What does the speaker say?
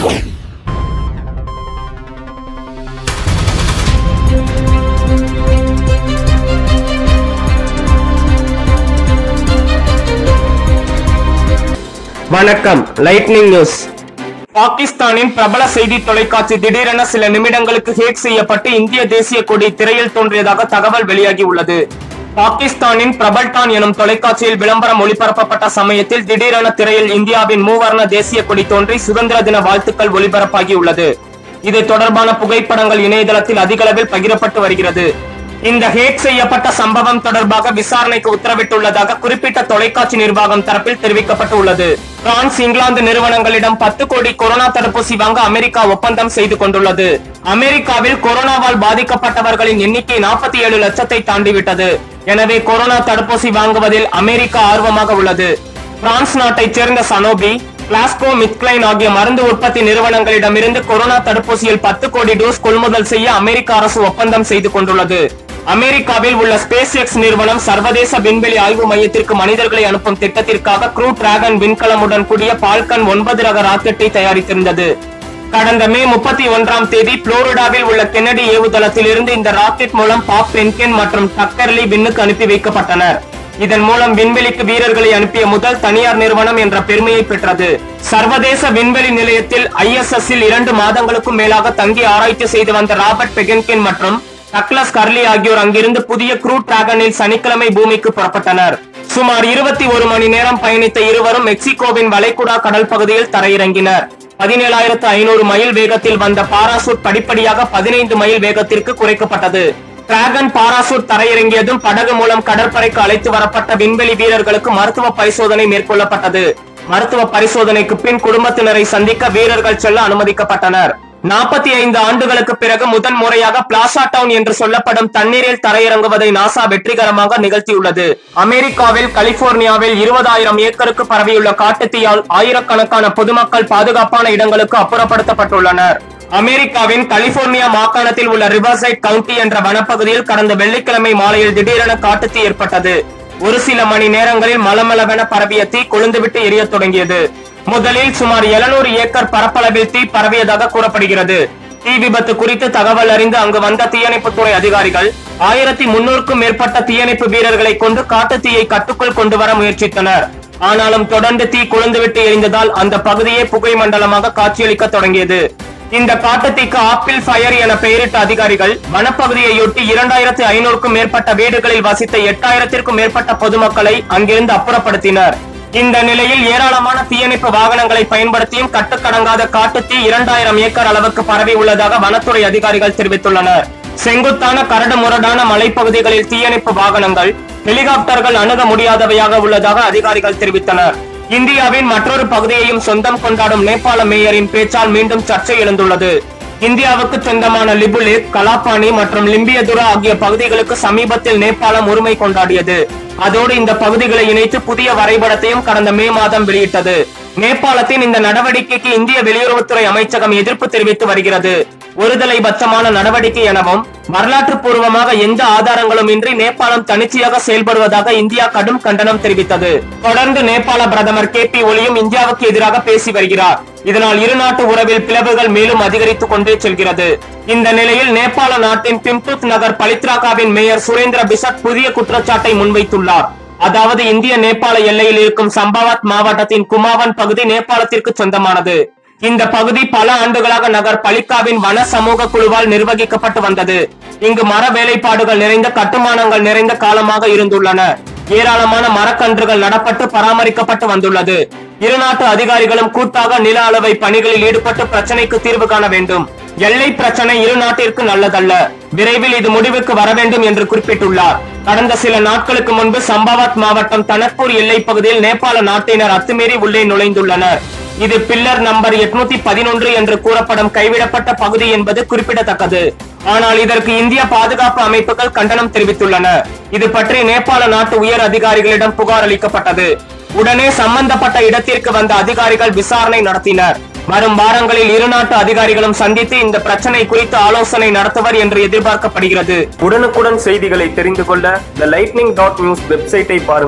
வணக்கம் lightning news பாகிஸ்தானின் பிரபல செய்தி தொலைக்காட்சி திடீரென சில நிமிடங்களுக்கு ஹேக் செய்யப்பட்டு இந்திய தேசிய கொடி திரையில் தோன்றியதாக தகவல் வெளியாகி உள்ளது பாகிஸ்தானின் பிரபல்டான் எனும் தொலைக்காட்சியில் விளம்பரம் ஒளிபரப்பப்பட்ட சமயத்தில் திடீரென திரையில் இந்தியாவின் மூவர்ண தேசிய கொடி தோன்றி சுதந்திர தின வாழ்த்துக்கள் ஒளிபரப்பாகி உள்ளது இது தொடர்பான புகைப்படங்கள் இணையதளத்தில் அதிகளவில் பகிரப்பட்டு வருகிறது இந்த ஹேக் செய்யப்பட்ட சம்பவம் தொடர்பாக விசாரணைக்கு உத்தரவிட்டுள்ளதாக குறிப்பிட்ட தொலைக்காட்சி நிர்வாகம் தரப்பில் தெரிவிக்கப்பட்டு உள்ளது பிரான்ஸ் இங்கிலாந்து நிறுவனங்களிடம் பத்து கோடி கொரோனா தடுப்பூசி வாங்க அமெரிக்கா ஒப்பந்தம் செய்து கொண்டுள்ளது அமெரிக்காவில் கொரோனாவால் பாதிக்கப்பட்டவர்களின் எண்ணிக்கை நாற்பத்தி ஏழு லட்சத்தை தாண்டிவிட்டது எனவே கொரோனா தடுப்பூசி வாங்குவதில் அமெரிக்கா ஆர்வமாக உள்ளது பிரான்ஸ் நாட்டைச் சேர்ந்த சனோபி கிளாஸ்கோ மித்கிளைன் ஆகிய மருந்து உற்பத்தி நிறுவனங்களிடமிருந்து கொரோனா தடுப்பூசியில் பத்து கோடி டோஸ் கொள்முதல் செய்ய அமெரிக்க அரசு ஒப்பந்தம் செய்து கொண்டுள்ளது அமெரிக்காவில் உள்ள ஸ்பேஸ் எக்ஸ் நிறுவனம் சர்வதேச விண்வெளி ஆய்வு மையத்திற்கு மனிதர்களை அனுப்பும் திட்டத்திற்காக க்ரூ டிராகன் விண்கலமுடன் கூடிய பால்கன் ஒன்பது ரக ராக்கெட்டை தயாரித்திருந்தது கடந்த மே முப்பத்தி ஒன்றாம் தேதி புளோரிடாவில் உள்ள கென்னடி ஏவுதளத்தில் இருந்து இந்த ராக்கெட் மூலம் பாப் பென்கென் மற்றும் டக்கர்லி விண்ணுக்கு அனுப்பி வைக்கப்பட்டனர் இதன் மூலம் விண்வெளிக்கு வீரர்களை அனுப்பிய முதல் தனியார் நிறுவனம் என்ற பெருமையை பெற்றது சர்வதேச விண்வெளி நிலையத்தில் ஐஎஸ்எஸ் இல் இரண்டு மாதங்களுக்கும் மேலாக தங்கி ஆராய்ச்சி செய்து வந்த ராபர்ட் பெகன்கின் மற்றும் டக்ளஸ் கர்லி ஆகியோர் அங்கிருந்து புதிய க்ரூ டிராகனில் சனிக்கிழமை பூமிக்கு புறப்பட்டனர் சுமார் இருபத்தி ஒரு மணி நேரம் பயணித்த இருவரும் மெக்சிகோவின் வளைகுடா கடல் பகுதியில் தரையிறங்கினர் பதினேழாயிரத்து ஐநூறு மைல் வேகத்தில் வந்த பாராசூட் படிப்படியாக பதினைந்து மைல் வேகத்திற்கு குறைக்கப்பட்டது டிராகன் பாராசூட் தரையிறங்கியதும் படகு மூலம் கடற்படைக்கு அழைத்து வரப்பட்ட விண்வெளி வீரர்களுக்கு மருத்துவ பரிசோதனை மேற்கொள்ளப்பட்டது மருத்துவ பரிசோதனைக்கு பின் குடும்பத்தினரை சந்திக்க வீரர்கள் செல்ல அனுமதிக்கப்பட்டனர் நாற்பத்தி ஐந்து ஆண்டுகளுக்கு பிறகு முதன் முறையாக பிளாசா டவுன் என்று சொல்லப்படும் தண்ணீரில் தரையிறங்குவதை நாசா வெற்றிகரமாக நிகழ்த்தியுள்ளது அமெரிக்காவில் கலிபோர்னியாவில் இருபதாயிரம் ஏக்கருக்கு பரவியுள்ள காட்டுத்தீயால் ஆயிரக்கணக்கான பொதுமக்கள் பாதுகாப்பான இடங்களுக்கு அப்புறப்படுத்தப்பட்டுள்ளனர் அமெரிக்காவின் கலிபோர்னியா மாகாணத்தில் உள்ள ரிவர்சைட் கவுண்டி என்ற வனப்பகுதியில் கடந்த வெள்ளிக்கிழமை மாலையில் திடீரென காட்டுத்தீ ஏற்பட்டது ஒரு சில மணி நேரங்களில் மலமளவென பரவிய தீ கொழுந்துவிட்டு எரியத் தொடங்கியது முதலில் சுமார் 700 ஏக்கர் பரப்பளவில் தீ பரவியதாக கூறப்படுகிறது தீ விபத்து குறித்து தகவல் அறிந்து அங்கு வந்த தீயணைப்புத்துறை அதிகாரிகள் ஆயிரத்தி முன்னூறுக்கும் மேற்பட்ட தீயணைப்பு வீரர்களை கொண்டு காட்டுத் தீயை கட்டுக்குள் கொண்டு வர முயற்சித்தனர் ஆனாலும் தொடர்ந்து தீ கொழுந்துவிட்டு எரிந்ததால் அந்த பகுதியே புகை மண்டலமாக காட்சியளிக்க தொடங்கியது இந்த காட்டுத்தீக்கு ஆப்பிள் ஃபயர் என பெயரிட்ட அதிகாரிகள் வனப்பகுதியையொட்டி இரண்டாயிரத்து ஐநூறுக்கும் மேற்பட்ட வீடுகளில் வசித்த எட்டாயிரத்திற்கும் மேற்பட்ட பொதுமக்களை அங்கிருந்து அப்புறப்படுத்தினர் இந்த நிலையில் ஏராளமான தீயணைப்பு வாகனங்களை பயன்படுத்தியும் கட்டுக்கடங்காத காட்டுத்தீ இரண்டாயிரம் ஏக்கர் அளவுக்கு பரவி உள்ளதாக வனத்துறை அதிகாரிகள் தெரிவித்துள்ளனர் செங்குத்தான கரடு முரடான மலைப்பகுதிகளில் தீயணைப்பு வாகனங்கள் ஹெலிகாப்டர்கள் அணுக முடியாதவையாக உள்ளதாக அதிகாரிகள் தெரிவித்தனர் இந்தியாவின் மற்றொரு பகுதியையும் சொந்தம் கொண்டாடும் நேபாள மேயரின் பேச்சால் மீண்டும் சர்ச்சை எழுந்துள்ளது இந்தியாவுக்கு சொந்தமான லிபுலேக் கலாப்பாணி மற்றும் லிம்பியதுரா ஆகிய பகுதிகளுக்கு சமீபத்தில் நேபாளம் உரிமை கொண்டாடியது அதோடு இந்த பகுதிகளை இணைத்து புதிய வரைபடத்தையும் கடந்த மே மாதம் வெளியிட்டது நேபாளத்தின் இந்த நடவடிக்கைக்கு இந்திய வெளியுறவுத்துறை அமைச்சகம் எதிர்ப்பு தெரிவித்து வருகிறது ஒருதலை பட்சமான நடவடிக்கை எனவும் வரலாற்று பூர்வமாக எந்த ஆதாரங்களும் இன்றி நேபாளம் தனிச்சையாக செயல்படுவதாக இந்தியா கடும் கண்டனம் தெரிவித்தது தொடர்ந்து நேபாள பிரதமர் கே பி ஒலியும் இந்தியாவுக்கு எதிராக பேசி வருகிறார் இதனால் இரு நாட்டு உறவில் பிளவுகள் மேலும் அதிகரித்துக் கொண்டே செல்கிறது இந்த நிலையில் நேபாள நாட்டின் பிம்துத் நகர் பலித்ராகாவின் மேயர் சுரேந்திர பிசட் புதிய குற்றச்சாட்டை முன்வைத்துள்ளார் அதாவது இந்திய நேபாள எல்லையில் இருக்கும் சம்பாவத் மாவட்டத்தின் குமாவன் பகுதி நேபாளத்திற்கு சொந்தமானது இந்த பகுதி பல ஆண்டுகளாக நகர் பலிக்காவின் வன சமூக குழுவால் நிர்வகிக்கப்பட்டு வந்தது இங்கு மர வேலைப்பாடுகள் நிறைந்த கட்டுமானங்கள் நிறைந்த காலமாக இருந்துள்ளன ஏராளமான மரக்கன்றுகள் நடப்பட்டு பராமரிக்கப்பட்டு வந்துள்ளது இரு நாட்டு அதிகாரிகளும் கூட்டாக நில அளவை பணிகளில் ஈடுபட்டு பிரச்சனைக்கு தீர்வு காண வேண்டும் எல்லை பிரச்சனை இரு நாட்டிற்கு நல்லதல்ல விரைவில் இது முடிவுக்கு வர வேண்டும் என்று குறிப்பிட்டுள்ளார் கடந்த சில நாட்களுக்கு முன்பு சம்பாவத் மாவட்டம் தனக்பூர் எல்லை பகுதியில் நேபாள நாட்டினர் அத்துமீறி உள்ளே நுழைந்துள்ளனர் இது பில்லர் நம்பர் எட்நூத்தி பதினொன்று என்று கூறப்படும் கைவிடப்பட்ட பகுதி என்பது குறிப்பிடத்தக்கது ஆனால் இதற்கு இந்திய பாதுகாப்பு அமைப்புகள் கண்டனம் தெரிவித்துள்ளன இது பற்றி நேபாள நாட்டு உயர் அதிகாரிகளிடம் புகார் அளிக்கப்பட்டது உடனே சம்பந்தப்பட்ட இடத்திற்கு வந்த அதிகாரிகள் விசாரணை நடத்தினர் வரும் வாரங்களில் இரு நாட்டு அதிகாரிகளும் சந்தித்து இந்த பிரச்சனை குறித்து ஆலோசனை நடத்துவர் என்று எதிர்பார்க்கப்படுகிறது உடனுக்குடன் செய்திகளை தெரிந்து கொள்ள த லைட்னிங் டாட் நியூஸ் வெப்சைட்டை பாருங்கள்